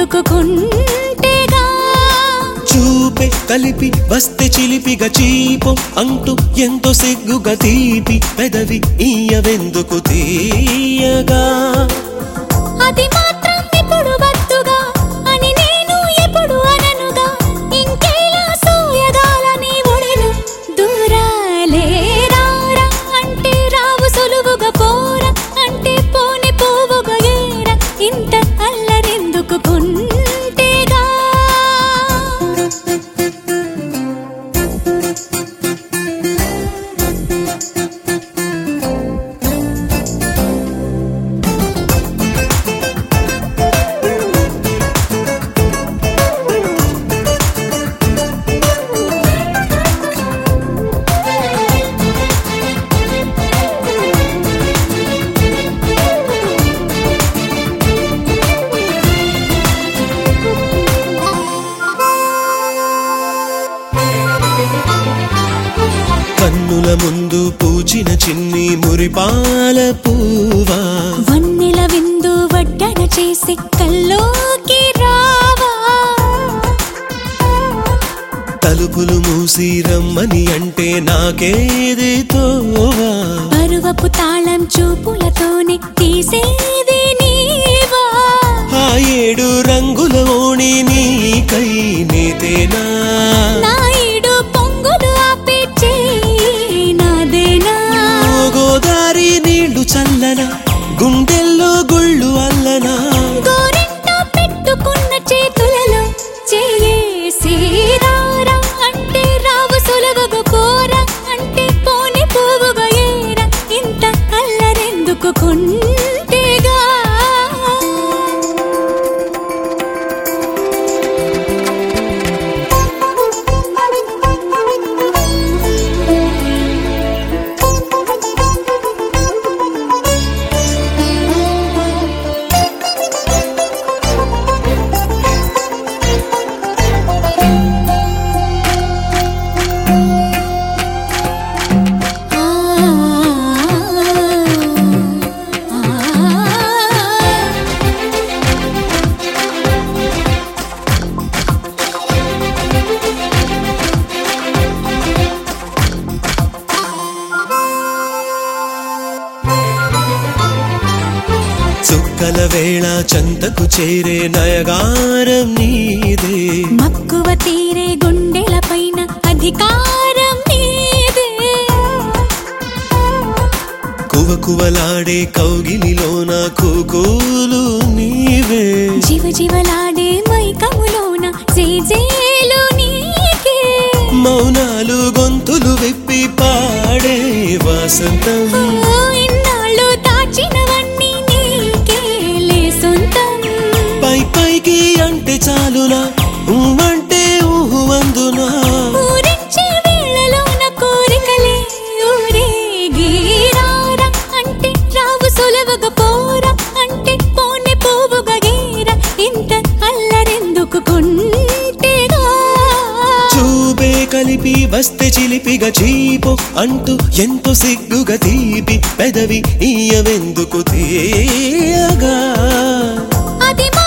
అల్లరెందుకు కొంటేగా చూపే కలిపి వస్తే చిలిపిగా చీపో అంటూ ఎంతో సిగ్గుగా తీపి పెదవి ఈయవెందుకు తీయగా అది మాత్రం ఇప్పుడు వద్దుగా అని నేను ఎప్పుడు అననుగా ఇంకేలా సూయగాల నీ ఒడిలో దూరాలే రారా అంటే రావు సులువుగా పోరా అంటే పోని పోవుగా ఏరా ఇంత అల్లరెందుకు కొంటేగా కన్నుల ముందు పూచిన చిన్ని మురిపాల పూవా వన్నెల విందు వడ్డన చేసి కల్లోకి రావా తలుపులు మూసి రమ్మని అంటే నాకేది తోవా పరువపు తాళం చూపులతోనే తీసేది నీవా ఆ ఏడు రంగుల ఓణి నీకై నేతేనా నాయుడు పొంగులు ఆపే చేయి నాదేనా గోదారి నీళ్లు చల్లన గుండెల్లో గుళ్ళు అల్లనా గోరింట పెట్టుకున్న చేతులలో చేయేసి రారా అంటే రావు సులువుగా పోరా అంటే పోని పోవుగా ఏరా ఇంత అల్లరెందుకు కొంటేగా చుక్కల వేళ చంతకు చేరే నయగారం నీదే మక్కువ తీరే గుండెల పైన అధికారం నీదే కువకువలాడే కౌగిలిలోన కూకోలు నీవే జీవ జీవలాడే మైకములోన జేజేలు నీకే మౌనాలు గొంతులు విప్పి పాడే వాసంతం ఓ ఇన్నాళ్ళు దాచినవన్నీ నీకేలే సొంతం పై పైకి అంటే చాలునా అంటే ఊహు అందునా ఊరించే వేళలోన కోరికలే ఊరేగిరారా అంటే రావు సులువుగా పోరా అంటే పోని పోవుగా గేరా ఇంత అల్లరెందుకు కొంటేగా చూపే కలిపి వస్తే చిలిపిగా చీపో అంటూ ఎంతో సిగ్గుగా తీపి పెదవి ఈయవెందుకు తీయగా అది